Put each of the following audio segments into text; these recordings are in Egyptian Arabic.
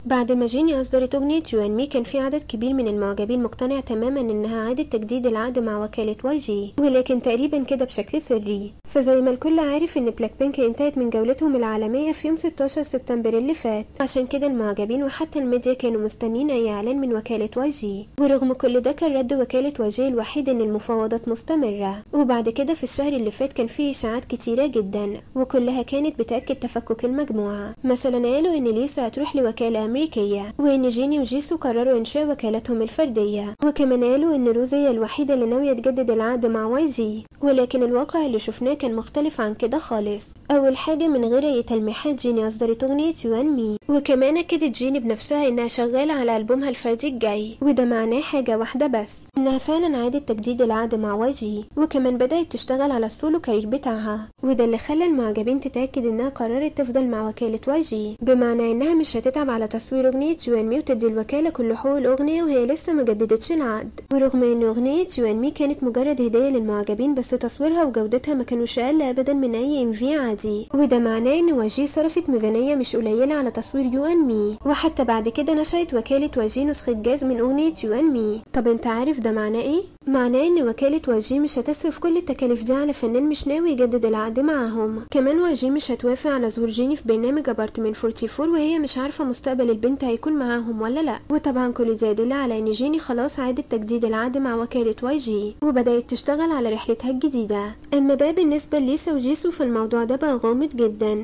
بعد ما جيني أصدرت أغنية يوان مي كان في عدد كبير من المعجبين مقتنع تماما إنها إعادة تجديد العقد مع وكالة واي جي ولكن تقريبا كده بشكل سري فزي ما الكل عارف إن بلاك بينك انتهت من جولتهم العالمية في يوم 16 سبتمبر اللي فات عشان كده المعجبين وحتى الميديا كانوا مستنين أي إعلان من وكالة واي جي ورغم كل ده كان رد وكالة واي جي الوحيد إن المفاوضات مستمرة وبعد كده في الشهر اللي فات كان فيه إشاعات كتيرة جدا وكلها كانت بتأكد تفكك المجموعة مثلا قالوا إن ليسا هتروح لوكالة أمريكية وإن جيني وجيسو قرروا إنشاء وكالتهم الفردية وكمان قالوا إن روزي هي الوحيدة اللي ناوية تجدد العقد مع واي جي ولكن الواقع اللي شفناه كان مختلف عن كده خالص أول حاجة من غير أي تلميحات جيني أصدرت أغنية يوان مي وكمان أكدت جيني بنفسها إنها شغالة على ألبومها الفردي الجاي وده معناه حاجة واحدة بس إنها فعلا عادت تجديد العقد مع واي جي وكمان بدأت تشتغل على السولو كارير بتاعها وده اللي خلى المعجبين تتأكد إنها قررت تفضل مع وكالة واي جي بمعنى إنها مش هتتعب على تصوير أغنية يوان مي وتدي الوكالة كل حقوق الأغنية وهي لسه ما جددتش العقد ورغم إن أغنية يوان مي كانت مجرد هدية للمعجبين بس تصويرها وجودتها ما كانوش أقل أبدا من أي ام في عادي وده معناه إن واجي صرفت ميزانية مش قليلة على تصوير يوان مي وحتى بعد كده نشرت وكالة واجي نسخة جاز من أغنية يوان مي طب انت عارف ده معناه ايه؟ معناه ان وكالة واجي مش هتصرف كل التكاليف دي على فنان مش ناوي يجدد العقد معاهم كمان واجي مش هتوافق على ظهور جيني في برنامج ابارتمنت 44 وهي مش عارفة مستقبل البنت هيكون معاهم ولا لا وطبعا كل ده يدل على ان جيني خلاص عادت تجديد العقد مع وكالة واي جي وبدأت تشتغل على رحلتها الجديدة اما بقى بالنسبة لليسا وجيسو فالموضوع ده بقى غامض جدا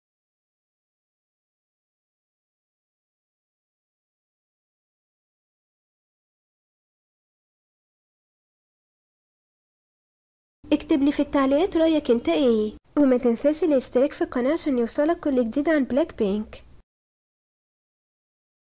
اكتب لي في التعليقات رأيك انت ايه وما تنساش الاشتراك في القناة عشان يوصلك كل جديد عن بلاك بينك